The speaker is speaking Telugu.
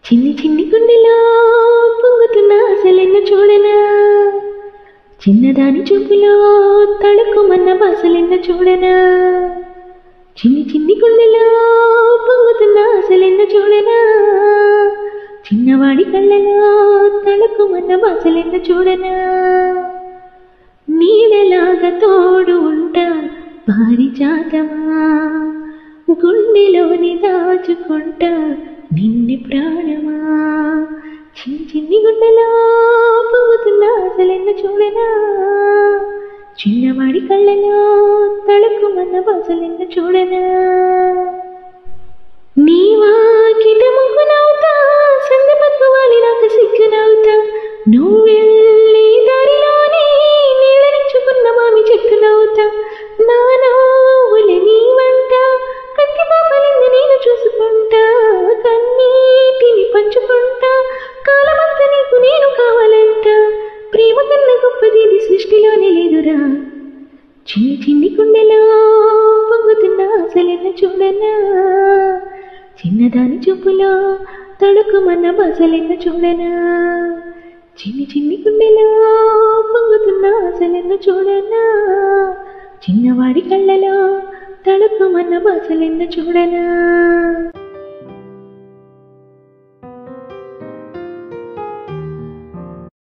చిన్ని చిన్ని గుండెలో పొంగుతున్న అసలెన్న చూడనా చిన్నదాని చూపులో తడుకుమన్న బాసలెన్న చూడనా చిన్ని చిన్ని గుండెలో పొంగుతున్న అసలెన్న చూడనా చిన్నవాడి కళ్ళలో తడుకుమన్న బాసలెన్న చూడనా నీడలాగా తోడు ఉంటా పారిజాతమా గుండెలోని దాచుకుంటా నిన్ను ప్రాణమా చిన్ని చిన్ని గుండెలో పొగుతున్న అసలెన్న చూడనా చిన్నవాడి కళ్ళలో తడుకుమన్న బాసలెన్న చూడనా నీ వాకిట ముగ్గునవుతా సంధి పద్మవాలి నాకు సిగ్గునవుతా నువ్వు వెళ్ళి దారిలోనే నీడనిచ్చుకున్న మామి చెట్టునవుతా నా నవ్వుల నీ వంట కత్తి పాపలింద నేను చూసుకుంటా కన్నీటిని పంచుకుంటా కాలమంతా నీకు నేను కావాలంట ప్రేమ కన్నా గొప్పది ఇది సృష్టిలోనే లేదురా చిన్ని చిన్ని గుండెలో పొంగుతున్న అసలెన్న చూడనా చిన్నదాని చూపులో తడుకుమన్న బసలెన్న చూడనా చిన్ని చిన్ని గుండెలో పొంగుతున్న అసలెన్న చూడనా చిన్నవాడి కళ్ళలో తడుకుమన్న బసలెన్న చూడనా